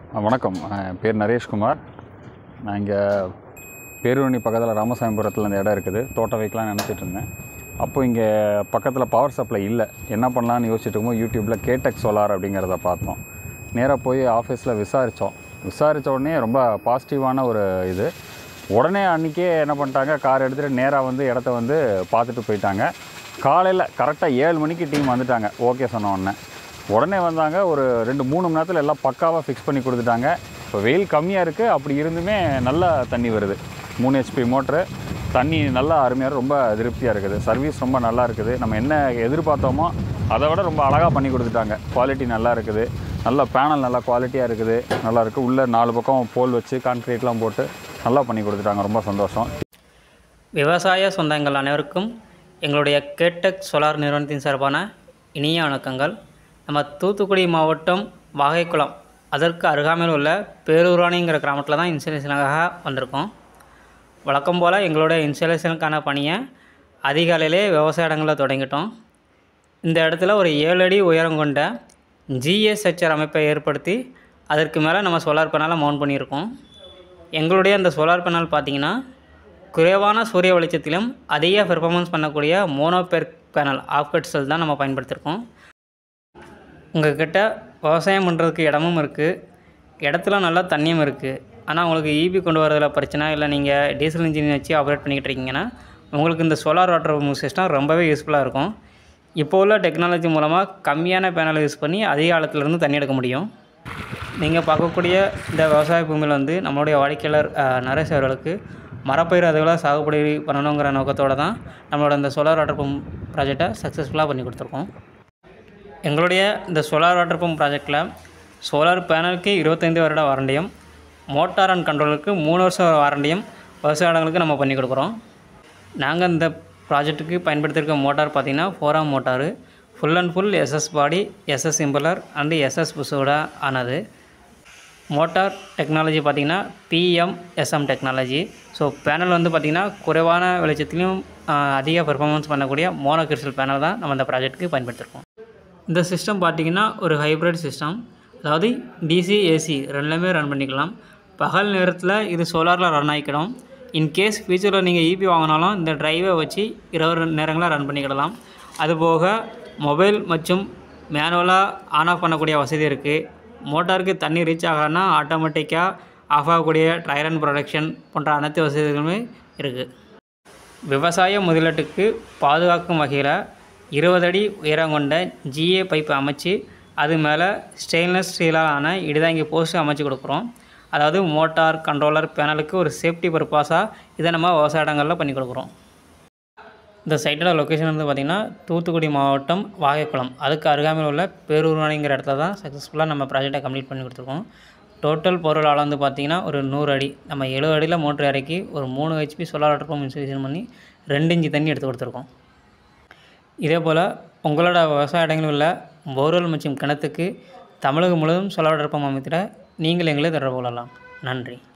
ஆ, வணக்கம் என் பேர் நரேஷ்குமார் நான் இங்கே பேரூரணி பக்கத்தில் ராமசாமிபுரத்தில் இந்த இடம் இருக்குது தோட்டம் வைக்கலாம்னு நினச்சிட்டு இருந்தேன் அப்போ இங்கே பக்கத்தில் பவர் சப்ளை இல்லை என்ன பண்ணலான்னு யோசிச்சுட்டு இருக்கும்போது யூடியூப்பில் கேடெக் சோலார் அப்படிங்கிறத பார்த்தோம் நேராக போய் ஆஃபீஸில் விசாரித்தோம் விசாரித்த உடனே ரொம்ப பாசிட்டிவான ஒரு இது உடனே அன்றைக்கே என்ன பண்ணிட்டாங்க கார் எடுத்துகிட்டு நேராக வந்து இடத்த வந்து பார்த்துட்டு போயிட்டாங்க காலையில் கரெக்டாக ஏழு மணிக்கு டீம் வந்துட்டாங்க ஓகே சொன்ன உடனே உடனே வந்தாங்க ஒரு ரெண்டு மூணு மணி நேரத்தில் எல்லாம் பக்காவாக ஃபிக்ஸ் பண்ணி கொடுத்துட்டாங்க இப்போ வெயில் கம்மியாக இருக்குது அப்படி இருந்துமே நல்லா தண்ணி வருது மூணு ஹெச்பி மோட்ரு தண்ணி நல்லா அருமையாக ரொம்ப திருப்தியாக இருக்குது சர்வீஸ் ரொம்ப நல்லா இருக்குது நம்ம என்ன எதிர்பார்த்தோமோ அதை விட ரொம்ப அழகாக பண்ணி கொடுத்துட்டாங்க குவாலிட்டி நல்லா இருக்குது நல்ல பேனல் நல்லா குவாலிட்டியாக இருக்குது நல்லா இருக்குது உள்ளே நாலு பக்கம் போல் வச்சு கான்க்ரீட்லாம் போட்டு நல்லா பண்ணி கொடுத்துட்டாங்க ரொம்ப சந்தோஷம் விவசாய சொந்தங்கள் அனைவருக்கும் எங்களுடைய கேட்டக் சோலார் நிறுவனத்தின் சார்பான இனிய வணக்கங்கள் நம்ம தூத்துக்குடி மாவட்டம் வாகைக்குளம் அதற்கு அருகாமையில் உள்ள பேரூராணிங்கிற கிராமத்தில் தான் இன்ஸ்டலேஷனுக்காக வந்திருக்கோம் வழக்கம் போல் எங்களுடைய இன்ஸ்டலேஷனுக்கான பணியை அதிகாலையிலே விவசாய இடங்களில் தொடங்கிட்டோம் இந்த இடத்துல ஒரு ஏழு அடி உயரம் கொண்ட ஜிஎஸ்ஹெச்ஆர் அமைப்பை ஏற்படுத்தி அதற்கு மேலே நம்ம சோலார் பேனலை மவுண்ட் பண்ணியிருக்கோம் எங்களுடைய அந்த சோலார் பேனல் பார்த்திங்கன்னா குறைவான சூரிய வெளிச்சத்திலும் அதிக பெர்ஃபார்மன்ஸ் பண்ணக்கூடிய மோனோபெர் பேனல் ஆஃப்கட் செல் தான் நம்ம பயன்படுத்தியிருக்கோம் உங்கள்கிட்ட விவசாயம் பண்ணுறதுக்கு இடமும் இருக்குது இடத்துல நல்லா தண்ணியும் இருக்குது ஆனால் உங்களுக்கு ஈபி கொண்டு வரதுல பிரச்சனை இல்லை நீங்கள் டீசல் இன்ஜின் வச்சு ஆப்ரேட் பண்ணிக்கிட்டு இருக்கீங்கன்னா உங்களுக்கு இந்த சோலார் வாட்டர் பம்ப் சிஸ்டம் ரொம்பவே யூஸ்ஃபுல்லாக இருக்கும் இப்போ உள்ள டெக்னாலஜி மூலமாக கம்மியான பேனலை யூஸ் பண்ணி அதிக ஆழத்துலேருந்து தண்ணி எடுக்க முடியும் நீங்கள் பார்க்கக்கூடிய இந்த விவசாய பூமியில் வந்து நம்மளுடைய வாடிக்கையாளர் அஹ், நரேஷ் அவர்களுக்கு மரப்பயிர் அதுகளை சாகுபடி பண்ணணுங்கிற நோக்கத்தோடு தான் நம்மளோட இந்த சோலார் வாட்டர் பம்ப் ப்ராஜெக்டை சக்ஸஸ்ஃபுல்லாக பண்ணி கொடுத்துருக்கோம் எங்களுடைய இந்த சோலார் வாட்டர் பம்ப் ப்ராஜெக்டில் சோலார் பேனலுக்கு இருபத்தைந்து வருட வாரண்டியும் மோட்டார் அண்ட் கண்ட்ரோலுக்கு மூணு வருஷம் வாரண்டியும் விவசாய இடங்களுக்கு நம்ம பண்ணி கொடுக்குறோம் நாங்கள் இந்த ப்ராஜெக்ட்டுக்கு பயன்படுத்தியிருக்க மோட்டார் பார்த்திங்கன்னா ஃபோராம் motor full and full SS body SS impeller and SS புஷோட ஆனது மோட்டார் டெக்னாலஜி பார்த்திங்கன்னா பிஎம்எஸ்எம் டெக்னாலஜி ஸோ பேனல் வந்து பார்த்திங்கன்னா குறைவான வெளிச்சத்திலையும் ஆஹ், அதிக பெர்ஃபார்மன்ஸ் பண்ணக்கூடிய மோனோ கிறிஸ்டல் பேனல் தான் நம்ம இந்த ப்ராஜெக்ட்டுக்கு பயன்படுத்தியிருக்கோம் இந்த சிஸ்டம் பார்த்திங்கன்னா ஒரு ஹைப்ரிட் சிஸ்டம் அதாவது டிசி ஏசி ரெண்டுலேயுமே ரன் பண்ணிக்கலாம் பகல் நேரத்தில் இது சோலாரில் ரன் ஆகிக்கிடும் இன்கேஸ் ஃபியூச்சரில் நீங்கள் ஈபி வாங்கினாலும் இந்த டிரைவை வச்சு இரவு நேரங்களில் ரன் பண்ணிக்கிடலாம் அதுபோக மொபைல் மற்றும் மேனுவலாக ஆன் ஆஃப் பண்ணக்கூடிய வசதி இருக்குது மோட்டாருக்கு தண்ணி ரீச் ஆகலைன்னா ஆட்டோமேட்டிக்காக ஆஃப் ஆகக்கூடிய ட்ரையர் அண்ட் ப்ரொடக்ஷன் போன்ற அனைத்து வசதிகளுமே இருக்குது விவசாய முதலீட்டுக்கு பாதுகாக்கும் வகையில் இருபது அடி உயரம் கொண்ட ஜிஏ பைப் அமைச்சு அது மேலே ஸ்டெயின்லெஸ் ஸ்டீலான இடிதாங்கி போஸ்ட் அமைச்சு கொடுக்குறோம் அதாவது மோட்டார் கண்ட்ரோலர் பேனலுக்கு ஒரு சேஃப்டி பர்பஸாக இதை நம்ம விவசாய இடங்களில் பண்ணி கொடுக்குறோம் இந்த சைட்டோட லொக்கேஷன் வந்து பார்த்திங்கன்னா தூத்துக்குடி மாவட்டம் வாகைக்குளம் அதுக்கு அருகாமையில் உள்ள பேரூராணிங்கிற இடத்துல தான் சக்ஸஸ்ஃபுல்லாக நம்ம ப்ராஜெக்டை கம்ப்ளீட் பண்ணி கொடுத்துருக்கோம் டோட்டல் பொருள் அளந்து பார்த்தீங்கன்னா ஒரு நூறு அடி நம்ம எழுபது அடியில் மோட்டர் இறக்கி ஒரு மூணு HP solar water pump installation பண்ணி ரெண்டு இன்ச்சு தண்ணி எடுத்து கொடுத்துருக்கோம் இதே போல் உங்களோட விவசாய இடங்களில் உள்ள போர்வெல் மற்றும் கிணத்துக்கு தமிழகம் முழுவதும் சோலார் வாட்டர் பம்ப் அமைத்திட நீங்கள் எங்களை தொடர்பு கொள்ளலாம் நன்றி